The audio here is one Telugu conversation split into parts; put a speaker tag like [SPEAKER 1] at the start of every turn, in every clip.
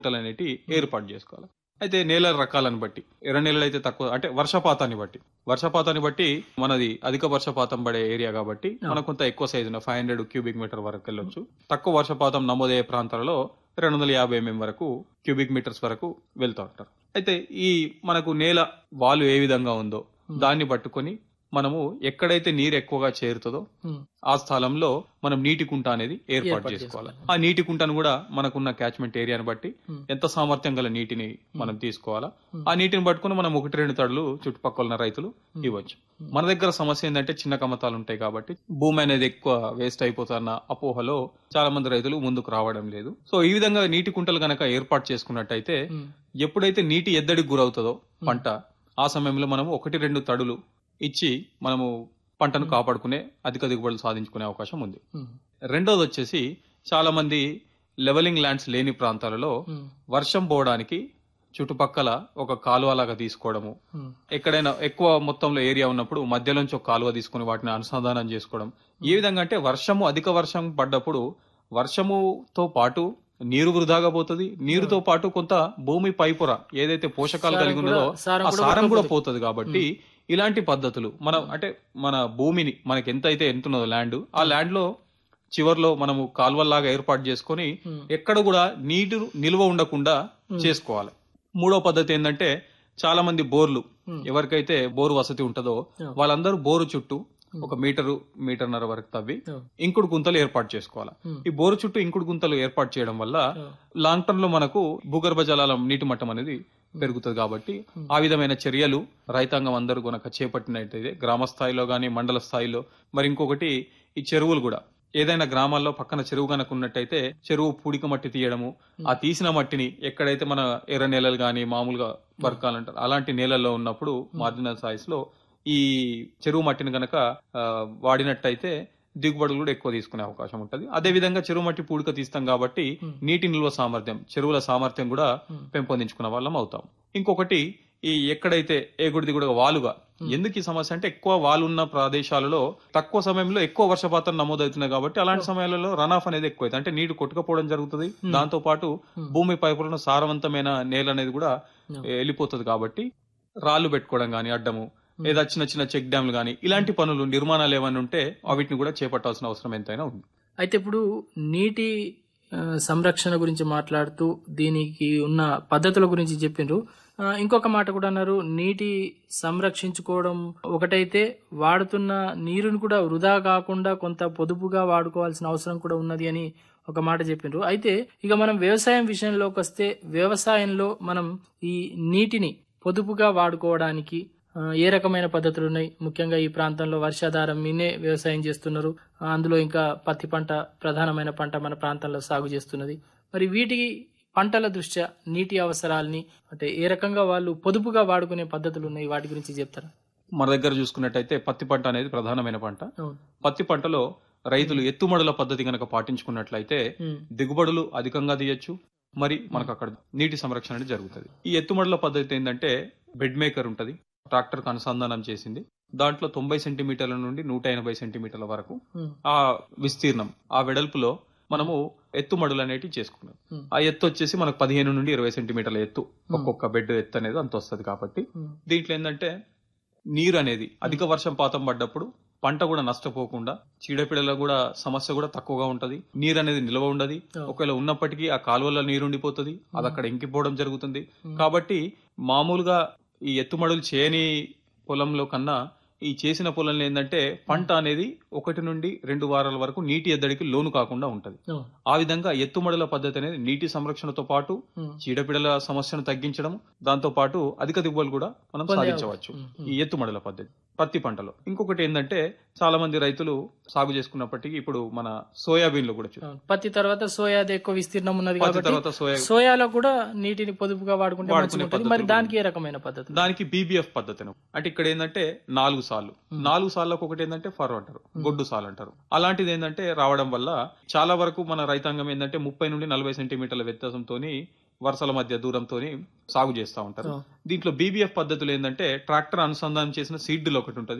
[SPEAKER 1] గుంటలు అనేటి ఏర్పాటు చేసుకోవాలి అయితే నేల రకాలను బట్టి ఎర్ర నేలలు అయితే తక్కువ అంటే వర్షపాతాన్ని బట్టి వర్షపాతాన్ని బట్టి మనది అధిక వర్షపాతం పడే ఏరియా కాబట్టి మనకు కొంత ఎక్కువ సైజున ఫైవ్ హండ్రెడ్ క్యూబిక్ మీటర్ వరకు వెళ్ళొచ్చు తక్కువ వర్షపాతం నమోదయ్యే ప్రాంతాలలో రెండు వందల యాభై ఎంఎం వరకు క్యూబిక్ మీటర్స్ వరకు వెళ్తూ ఉంటారు అయితే ఈ మనకు నేల వాలు ఏ విధంగా ఉందో దాన్ని పట్టుకొని మనము ఎక్కడైతే నీరు ఎక్కువగా చేరుతుందో ఆ స్థలంలో మనం నీటి కుంట అనేది ఏర్పాటు చేసుకోవాలి ఆ నీటి కుంటను కూడా మనకున్న క్యాచ్మెంట్ ఏరియాని బట్టి ఎంత సామర్థ్యం గల నీటిని మనం తీసుకోవాలా ఆ నీటిని పట్టుకుని మనం ఒకటి రెండు తడులు చుట్టుపక్కల ఉన్న రైతులు ఇవ్వచ్చు మన దగ్గర సమస్య ఏంటంటే చిన్న కమతాలు ఉంటాయి కాబట్టి భూమి అనేది ఎక్కువ వేస్ట్ అయిపోతున్న అపోహలో చాలా మంది రైతులు ముందుకు రావడం లేదు సో ఈ విధంగా నీటి కుంటలు గనక ఏర్పాటు చేసుకున్నట్టయితే ఎప్పుడైతే నీటి ఎద్దడికి గురవుతుందో పంట ఆ సమయంలో మనము ఒకటి రెండు తడులు ఇచ్చి మనము పంటను కాపాడుకునే అధిక దిగుబడులు సాధించుకునే అవకాశం ఉంది రెండోది వచ్చేసి చాలా మంది లెవెలింగ్ ల్యాండ్స్ లేని ప్రాంతాలలో వర్షం పోవడానికి చుట్టుపక్కల ఒక కాలువ లాగా తీసుకోవడము ఎక్కడైనా ఎక్కువ మొత్తంలో ఏరియా ఉన్నప్పుడు మధ్యలోంచి ఒక కాలువ తీసుకుని వాటిని అనుసంధానం చేసుకోవడం ఏ విధంగా అంటే వర్షము అధిక వర్షం పడ్డప్పుడు వర్షముతో పాటు నీరు వృధాగా పోతుంది నీరుతో పాటు కొంత భూమి పైపుర ఏదైతే పోషకాలు కలిగి ఉన్నదో
[SPEAKER 2] సారం
[SPEAKER 1] ఆ సారం కూడా పోతుంది కాబట్టి ఇలాంటి పద్ధతులు మనం అంటే మన భూమిని మనకి ఎంత అయితే ఎంత ఉన్నదో ల్యాండ్ ఆ ల్యాండ్ లో చివర్లో మనము కాలువల్లాగా ఏర్పాటు చేసుకొని ఎక్కడ కూడా నీరు నిల్వ ఉండకుండా చేసుకోవాలి మూడో పద్ధతి ఏంటంటే చాలా మంది బోర్లు ఎవరికైతే బోరు వసతి ఉంటుందో వాళ్ళందరూ బోరు చుట్టూ ఒక మీటరు మీటర్న్నర వరకు తవ్వి ఇంకుడు గుంతలు ఏర్పాటు చేసుకోవాలి ఈ బోరు చుట్టూ ఇంకుడు గుంతలు ఏర్పాటు చేయడం వల్ల లాంగ్ టర్మ్ లో మనకు భూగర్భ జలాల నీటి మట్టం అనేది పెరుగుతుంది కాబట్టి ఆ విధమైన చర్యలు రైతాంగం అందరూ గనక చేపట్టినట్టయితే గ్రామ స్థాయిలో గానీ మండల స్థాయిలో మరి ఇంకొకటి ఈ చెరువులు కూడా ఏదైనా గ్రామాల్లో పక్కన చెరువు కనుక ఉన్నట్టయితే చెరువు పూడిక మట్టి తీయడము ఆ తీసిన మట్టిని ఎక్కడైతే మన ఎర్ర నేలలు గాని మామూలుగా బరకాలంటారు అలాంటి నేలల్లో ఉన్నప్పుడు మార్జినల్ సాయిస్ లో ఈ చెరువు మట్టిని గనక ఆ, వాడినట్టయితే దిగుబడులు కూడా ఎక్కువ తీసుకునే అవకాశం ఉంటది అదే విధంగా చెరువు మట్టి పూడిక తీస్తాం కాబట్టి నీటి నిల్వ సామర్థ్యం చెరువుల సామర్థ్యం కూడా పెంపొందించుకున్న వాళ్ళం అవుతాం ఇంకొకటి ఈ ఎక్కడైతే ఏగుడిది కూడా వాలుగా ఎందుకు ఈ సమస్య అంటే ఎక్కువ వాలు ఉన్న ప్రదేశాలలో తక్కువ సమయంలో ఎక్కువ వర్షపాతం నమోదవుతున్నాయి కాబట్టి అలాంటి సమయాలలో రన్ ఆఫ్ అనేది ఎక్కువ అంటే నీరు కొట్టుకపోవడం జరుగుతుంది దాంతో పాటు భూమి పైపులను సారవంతమైన నేల అనేది కూడా వెళ్ళిపోతుంది కాబట్టి రాళ్లు పెట్టుకోవడం గాని అడ్డము లేదా చిన్న చిన్న చెక్ డ్యామ్లు గాని ఇలాంటి పనులు నిర్మాణాలు ఏమైనా ఉంటే వాటిని కూడా చేపట్టాల్సిన అవసరం ఎంతైనా ఉంది
[SPEAKER 2] అయితే ఇప్పుడు నీటి ఆ, సంరక్షణ గురించి మాట్లాడుతూ దీనికి ఉన్న పద్ధతుల గురించి చెప్పిండ్రు ఆ, ఇంకొక మాట కూడా అన్నారు నీటి సంరక్షించుకోవడం ఒకటైతే వాడుతున్న నీరుని కూడా వృధా కాకుండా కొంత పొదుపుగా వాడుకోవాల్సిన అవసరం కూడా ఉన్నది అని ఒక మాట చెప్పిండ్రు అయితే ఇక మనం వ్యవసాయం విషయంలోకి వస్తే వ్యవసాయంలో మనం ఈ నీటిని పొదుపుగా వాడుకోవడానికి ఆ, ఏ రకమైన పద్ధతులు ఉన్నాయి ముఖ్యంగా ఈ ప్రాంతంలో వర్షాధారం మీనే వ్యవసాయం చేస్తున్నారు ఆ, అందులో ఇంకా పత్తి పంట ప్రధానమైన పంట మన ప్రాంతంలో సాగు చేస్తున్నది మరి వీటికి పంటల దృష్ట్యా నీటి అవసరాలని అంటే ఏ రకంగా వాళ్ళు పొదుపుగా వాడుకునే పద్ధతులు ఉన్నాయి వాటి గురించి చెప్తారా
[SPEAKER 1] మన దగ్గర చూసుకున్నట్టయితే పత్తి పంట అనేది ప్రధానమైన పంట
[SPEAKER 2] అవును
[SPEAKER 1] పత్తి పంటలో రైతులు ఎత్తుమడుల పద్ధతి కనుక పాటించుకున్నట్లయితే
[SPEAKER 2] ఉమ్,
[SPEAKER 1] దిగుబడులు అధికంగా తీయచ్చు మరి మనకు అక్కడ నీటి సంరక్షణ అనేది జరుగుతుంది ఈ ఎత్తుమడుల పద్ధతి ఏంటంటే బెడ్ మేకర్ ఉంటది ట్రాక్టర్ కు అనుసంధానం చేసింది దాంట్లో తొంభై సెంటీమీటర్ల నుండి నూట ఎనభై సెంటీమీటర్ల వరకు
[SPEAKER 2] ఉమ్,
[SPEAKER 1] ఆ విస్తీర్ణం ఆ వెడల్పులో మనము ఎత్తుమడులు అనేటివి చేసుకున్నాం
[SPEAKER 2] Hmm.
[SPEAKER 1] ఆ ఎత్తు వచ్చేసి మనకు పదిహేను నుండి ఇరవై సెంటీమీటర్ల ఎత్తు ఒక్కొక్క బెడ్ ఎత్తు అనేది అంత వస్తుంది కాబట్టి
[SPEAKER 2] ఉమ్,
[SPEAKER 1] దీంట్లో ఏంటంటే నీరు అనేది అధిక వర్షపాతం పడ్డప్పుడు పంట కూడా నష్టపోకుండా చీడపీడల కూడా సమస్య కూడా తక్కువగా ఉంటది నీరు అనేది నిల్వ ఉండదు ఒకవేళ ఉన్నప్పటికీ ఆ కాలువలో నీరు ఉండిపోతుంది అది అక్కడ ఇంకిపోవడం జరుగుతుంది కాబట్టి మామూలుగా ఈ ఎత్తుమడులు చేయని పొలంలో కన్నా ఈ చేసిన పొలంలో ఏంటంటే పంట అనేది ఒకటి నుండి రెండు వారాల వరకు నీటి ఎద్దడికి లోను కాకుండా ఉంటది
[SPEAKER 2] అవును.
[SPEAKER 1] ఆ విధంగా ఎత్తుమడుల పద్ధతి అనేది నీటి సంరక్షణతో పాటు
[SPEAKER 2] ఉమ్,
[SPEAKER 1] చీడపీడల సమస్యను తగ్గించడం దాంతో పాటు అధిక దిగుబడులు కూడా మనం
[SPEAKER 2] పొందే
[SPEAKER 1] సాధించవచ్చు
[SPEAKER 2] అవకాశం.
[SPEAKER 1] ఈ ఎత్తుమడుల పద్ధతి పత్తి పంటలో ఇంకొకటి ఏంటంటే చాలా మంది రైతులు సాగు చేసుకున్నప్పటికీ ఇప్పుడు మన సోయాబీన్లు కూడా చూద్దాం.
[SPEAKER 2] అవును. పత్తి తర్వాత సోయాది ఎక్కువ విస్తీర్ణం ఉన్నది
[SPEAKER 1] పత్తి
[SPEAKER 2] కాబట్టి
[SPEAKER 1] తర్వాత సోయా
[SPEAKER 2] సోయాలో కూడా నీటిని పొదుపుగా వాడుకుంటే
[SPEAKER 1] వాడుకునే
[SPEAKER 2] మంచిగా ఉంటుంది మరి
[SPEAKER 1] పద్ధతులు
[SPEAKER 2] దానికి ఏ రకమైన పద్ధతి
[SPEAKER 1] దానికి బీబీఎఫ్ పద్ధతి అంటే ఇక్కడ ఏంటంటే నాలుగు సార్లు నాలుగు సార్లకు ఒకటి ఏంటంటే ఫర్ అంటారు గొడ్డు సాల్ అంటారు అలాంటిది ఏంటంటే రావడం వల్ల చాలా వరకు మన రైతాంగం ఏంటంటే ముప్పై నుండి నలభై సెంటీమీటర్ల వ్యత్యాసంతో వరుసల మధ్య దూరంతో సాగు చేస్తూ ఉంటారు
[SPEAKER 2] అవును.
[SPEAKER 1] దీంట్లో బీబీఎఫ్ పద్ధతులు ఏంటంటే ట్రాక్టర్ అనుసంధానం చేసిన సీడ్లు ఒకటి ఉంటది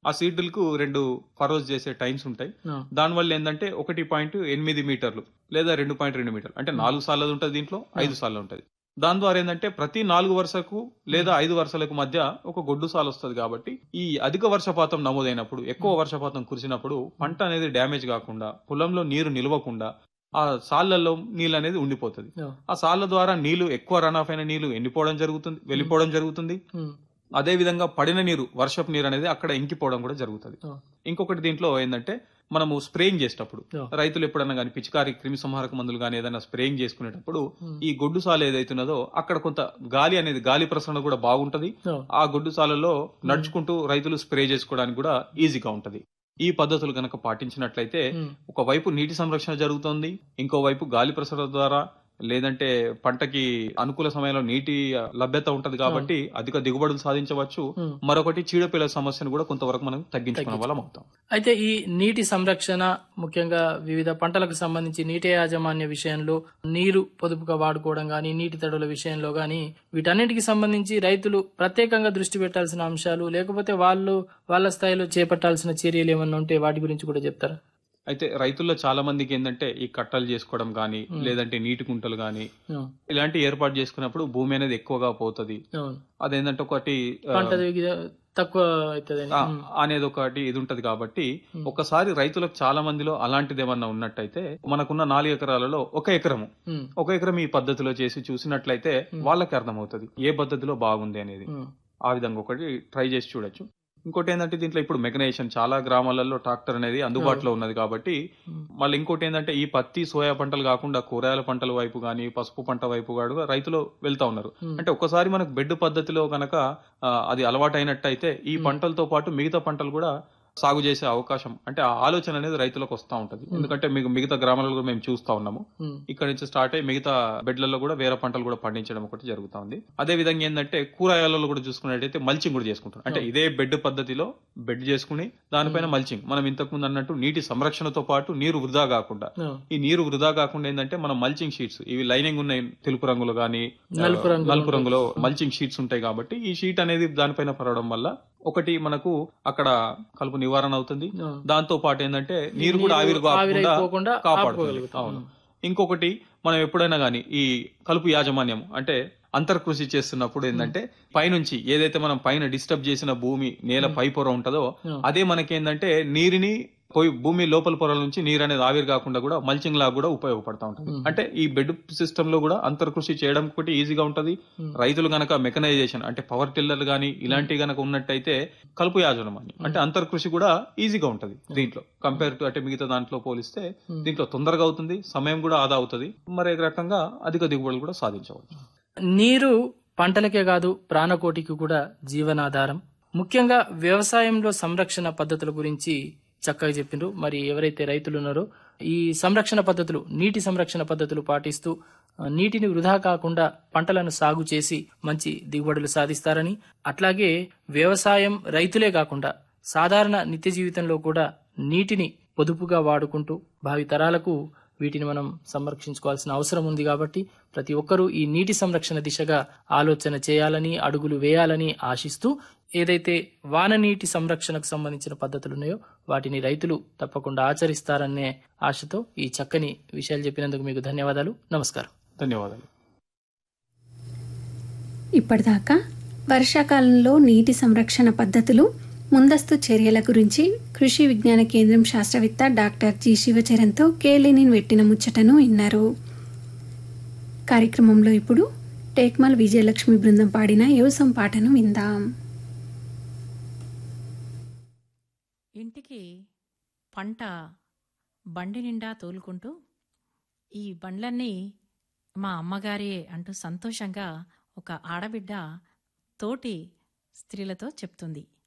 [SPEAKER 1] ఆ సీడ్ కు రెండు ఫరోస్ చేసే టైమ్స్ ఉంటాయి
[SPEAKER 2] ఆ,
[SPEAKER 1] దానివల్ల ఏంటంటే ఒకటి పాయింట్ ఎనిమిది మీటర్లు లేదా రెండు పాయింట్ రెండు మీటర్లు అంటే నాలుగు సార్లు ఉంటుంది దీంట్లో ఐదు సార్లు ఉంటుంది దాని ద్వారా ఏంటంటే ప్రతి నాలుగు వరుసకు లేదా ఐదు వరుసలకు మధ్య ఒక గొడ్డు సాలు వస్తుంది కాబట్టి ఈ అధిక వర్షపాతం నమోదైనప్పుడు ఎక్కువ వర్షపాతం కురిసినప్పుడు పంట అనేది డ్యామేజ్ కాకుండా పొలంలో నీరు నిలవకుండా ఆ సాళ్లలో నీళ్ళు అనేది ఉండిపోతుంది
[SPEAKER 2] ఆ,
[SPEAKER 1] ఆ సాళ్ల ద్వారా నీళ్లు ఎక్కువ రన్ ఆఫ్ అయిన నీళ్లు ఎండిపోవడం జరుగుతుంది వెళ్ళిపోవడం జరుగుతుంది
[SPEAKER 2] ఉమ్,
[SPEAKER 1] అదే విధంగా పడిన నీరు వర్షపు నీరు అనేది అక్కడ ఇంకిపోవడం కూడా జరుగుతుంది
[SPEAKER 2] ఆ,
[SPEAKER 1] ఇంకొకటి దీంట్లో ఏంటంటే మనము స్ప్రేయింగ్ చేసేటప్పుడు
[SPEAKER 2] ఆ.
[SPEAKER 1] రైతులు ఎప్పుడన్నా కానీ పిచికారి క్రిమి సంహారక మందులు కానీ ఏదైనా స్ప్రేయింగ్ చేసుకునేటప్పుడు
[SPEAKER 2] ఉమ్,
[SPEAKER 1] ఈ గొడ్డు సాలు ఏదైతున్నదో అక్కడ కొంత గాలి అనేది గాలి ప్రసరణ కూడా బాగుంటది
[SPEAKER 2] ఆ,
[SPEAKER 1] ఆ గొడ్డు సాలలో నడుచుకుంటూ రైతులు స్ప్రే చేసుకోవడానికి కూడా ఈజీగా ఉంటది ఈ పద్ధతులు గనక పాటించినట్లయితే
[SPEAKER 2] ఉమ్,
[SPEAKER 1] ఒకవైపు నీటి సంరక్షణ జరుగుతుంది ఇంకోవైపు గాలి ప్రసరణ ద్వారా లేదంటే పంటకి అనుకూల సమయంలో నీటి లభ్యత ఉంటది కాబట్టి అధిక దిగుబడులు సాధించవచ్చు
[SPEAKER 2] ఉమ్.
[SPEAKER 1] మరొకటి చీడపీడల సమస్యను కూడా కొంతవరకు మనం తగ్గించుకునే వాళ్ళం అవుతాం
[SPEAKER 2] అయితే ఈ నీటి సంరక్షణ ముఖ్యంగా వివిధ పంటలకు సంబంధించి నీటి యాజమాన్య విషయంలో నీరు పొదుపుగా వాడుకోవడం గాని నీటి తడుల విషయంలో గాని వీటన్నిటికి సంబంధించి రైతులు ప్రత్యేకంగా దృష్టి పెట్టాల్సిన అంశాలు లేకపోతే వాళ్ళు వాళ్ళ స్థాయిలో చేపట్టాల్సిన చర్యలు ఏమన్నా ఉంటే వాటి గురించి కూడా చెప్తారా
[SPEAKER 1] అయితే రైతుల్లో చాలా మందికి ఏంటంటే ఈ కట్టలు చేసుకోవడం గానీ లేదంటే నీటి కుంటలు గానీ
[SPEAKER 2] అవును,
[SPEAKER 1] ఇలాంటి ఏర్పాటు చేసుకున్నప్పుడు భూమి అనేది ఎక్కువగా పోతుంది
[SPEAKER 2] అవును
[SPEAKER 1] అదేంటంటే ఒకటి ఆ,
[SPEAKER 2] పంట దిగుద తక్కువ అవుతుందని
[SPEAKER 1] ఆ, అనేది ఒకటి ఇది ఉంటది కాబట్టి ఒకసారి రైతులకు చాలా మందిలో అలాంటిది ఏమన్నా ఉన్నట్టయితే మనకున్న నాలుగు ఎకరాలలో ఒక ఎకరము
[SPEAKER 2] ఉమ్,
[SPEAKER 1] ఒక ఎకరం ఈ పద్ధతిలో చేసి చూసినట్లయితే వాళ్ళకి అర్థమవుతుంది ఏ పద్ధతిలో బాగుంది అనేది
[SPEAKER 2] ఉమ్,
[SPEAKER 1] ఆ విధంగా ఒకటి ట్రై చేసి చూడొచ్చు ఇంకోటి ఏంటంటే దీంట్లో ఇప్పుడు మెకనైజేషన్ చాలా గ్రామాలలో ట్రాక్టర్ అనేది అందుబాటులో ఉన్నది కాబట్టి మళ్ళీ ఇంకోటి ఏంటంటే ఈ పత్తి సోయా పంటలు కాకుండా కూరగాయల పంటల వైపు కానీ పసుపు పంట వైపు కూడా రైతులు వెళ్తా ఉన్నారు అంటే ఒక్కసారి మనకు బెడ్ పద్ధతిలో కనుక అది అలవాటు అయినట్టయితే ఈ పంటలతో పాటు మిగతా పంటలు కూడా సాగు చేసే అవకాశం అంటే ఆ ఆలోచన అనేది రైతులకు వస్తూ ఉంటది ఎందుకంటే మీకు మిగతా గ్రామాలలో కూడా మేము చూస్తా ఉన్నాము
[SPEAKER 2] ఉమ్,
[SPEAKER 1] ఇక్కడ నుంచి స్టార్ట్ అయ్యి మిగతా బెడ్లలో కూడా వేరే పంటలు కూడా పండించడం ఒకటి జరుగుతా ఉంది అదే విధంగా ఏంటంటే కూరగాయలలో కూడా చూసుకున్నట్టయితే మల్చింగ్ కూడా చేసుకుంటారు అంటే ఇదే బెడ్ పద్ధతిలో బెడ్ చేసుకుని దానిపైన మల్చింగ్ మనం ఇంతకు ముందు అన్నట్టు నీటి సంరక్షణతో పాటు నీరు వృధా కాకుండా
[SPEAKER 2] అవును,
[SPEAKER 1] ఈ నీరు వృధా కాకుండా ఏంటంటే మనం మల్చింగ్ షీట్స్ ఇవి లైనింగ్ ఉన్నాయి తెలుపు రంగులో గానీ
[SPEAKER 2] నలుపు
[SPEAKER 1] ఆ,
[SPEAKER 2] రంగులో
[SPEAKER 1] నలుపు రంగులో మల్చింగ్ షీట్స్ ఉంటాయి కాబట్టి ఈ షీట్ అనేది దానిపైన పడడం వల్ల ఒకటి మనకు అక్కడ కలుపు నివారణ అవుతుంది
[SPEAKER 2] అవును.
[SPEAKER 1] దాంతో పాటు ఏంటంటే నీరు కూడా ఆవిరి కాకుండా
[SPEAKER 2] ఆవిరైపోకుండా
[SPEAKER 1] కాపాడుతుంది
[SPEAKER 2] ఆపుకోగలుగుతాం.
[SPEAKER 1] అవును ఇంకొకటి మనం ఎప్పుడైనా గానీ ఈ కలుపు యాజమాన్యం అంటే అంతర్కృషి చేస్తున్నప్పుడు ఏంటంటే పైనుంచి ఏదైతే మనం పైన డిస్టర్బ్ చేసిన భూమి నేల పై పొర ఉంటుందో
[SPEAKER 2] Hmm.
[SPEAKER 1] అదే మనకేందంటే నీరుని పోయి భూమి లోపల పొరల నుంచి నీరు అనేది ఆవిరి కాకుండా కూడా మల్చింగ్ లాగా కూడా ఉపయోగపడతా ఉంటుంది అంటే ఈ బెడ్ సిస్టమ్ లో కూడా అంతర్కృషి చేయడం ఒకటి ఈజీగా ఉంటది రైతులు గనక మెకనైజేషన్ అంటే పవర్ టిల్లర్ గానీ ఇలాంటివి గనక ఉన్నట్టయితే కలుపు యాజమాన్యం అంటే అంతర్కృషి కూడా ఈజీగా ఉంటది దీంట్లో కంపేర్ టు అంటే మిగతా దాంట్లో పోలిస్తే దీంట్లో తొందరగా అవుతుంది సమయం కూడా ఆదా అవుతుంది మరి ఈ రకంగా అధిక దిగుబడులు కూడా సాధించవచ్చు
[SPEAKER 2] నీరు పంటలకే కాదు ప్రాణకోటికి కూడా జీవనాధారం ముఖ్యంగా వ్యవసాయంలో సంరక్షణ పద్ధతుల గురించి చక్కగా చెప్పిండ్రు మరి ఎవరైతే రైతులు ఉన్నారో ఈ సంరక్షణ పద్ధతులు నీటి సంరక్షణ పద్ధతులు పాటిస్తూ ఆ, నీటిని వృధా కాకుండా పంటలను సాగు చేసి మంచి దిగుబడులు సాధిస్తారని అట్లాగే వ్యవసాయం రైతులే కాకుండా సాధారణ నిత్య జీవితంలో కూడా నీటిని పొదుపుగా వాడుకుంటూ భావి తరాలకు వీటిని మనం సంరక్షించుకోవాల్సిన అవసరం ఉంది కాబట్టి ప్రతి ఒక్కరూ ఈ నీటి సంరక్షణ దిశగా ఆలోచన చేయాలని అడుగులు వేయాలని ఆశిస్తూ ఏదైతే వాన నీటి సంరక్షణకు సంబంధించిన పద్ధతులు ఉన్నాయో వాటిని రైతులు తప్పకుండా ఆచరిస్తారనే ఆశతో ఈ చక్కని విషయాలు చెప్పినందుకు మీకు ధన్యవాదాలు నమస్కారం
[SPEAKER 1] ధన్యవాదాలు
[SPEAKER 3] ఇప్పటిదాకా వర్షాకాలంలో నీటి సంరక్షణ పద్ధతులు ముందస్తు చర్యల గురించి కృషి విజ్ఞాన కేంద్రం శాస్త్రవేత్త డాక్టర్ జి శివచరణ్తో కేలినిన్ పెట్టిన ముచ్చటను విన్నారు కార్యక్రమంలో ఇప్పుడు టేక్మల్ విజయలక్ష్మి బృందం పాడిన యోసం పాటను విందాం
[SPEAKER 4] ఇంటికి పంట బండి నిండా తోలుకుంటూ ఈ బండ్లన్నీ మా అమ్మగారే అంటూ సంతోషంగా ఒక ఆడబిడ్డ తోటి స్త్రీలతో చెప్తుంది